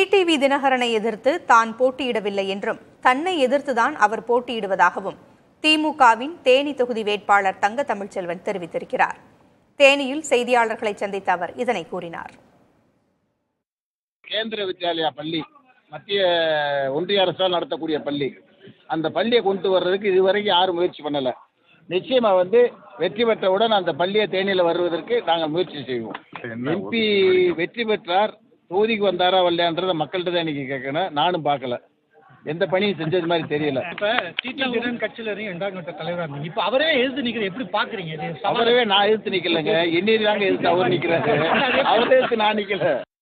TTV தினகரனை எதிர்த்து தான் போட்டியிடவில்லை என்றும் தன்னை எதிர்த்துதான் அவர் போட்டியிடுவதாகவும் திமுகவின் தேனி தொகுதி வேட்பாளர் தங்க தமிழ்ச்செல்வன் தெரிவித்திருக்கிறார் தேனியில் செய்தியாளர்களை சந்தித்த அவர் இதனை கூறினார் கேந்திர வித்யாலயா பள்ளி மத்திய ஒன்றிய அரசால் நடத்தக்கூடிய பள்ளி அந்த பள்ளியை கொண்டு வர்றதுக்கு இதுவரைக்கும் யாரும் முயற்சி பண்ணலை நிச்சயமா வந்து வெற்றி பெற்றவுடன் அந்த பள்ளியை தேனியில் வருவதற்கு நாங்கள் முயற்சி செய்வோம் எம்பி வெற்றி பெற்றார் தொகுதிக்கு வந்தாரா வரலையான்றத மக்கள்கிட்ட தான் இன்னைக்கு கேட்கணும் நானும் பார்க்கல எந்த பணியும் செஞ்சது மாதிரி தெரியல இப்ப டிடி தினன் கட்சியில இருந்து இரண்டாம் கட்ட தலைவரா இருந்தீங்க இப்ப அவரே எதிர்த்து நிக்கிற எப்படி பாக்குறீங்க இது சவால் அவரவே நான் எதிர்த்து நிக்கலைங்க எண்ணீர் தாங்க எதிர்த்து அவர் நிக்கிறாரு அவரே எதிர்த்து நான் நிக்கல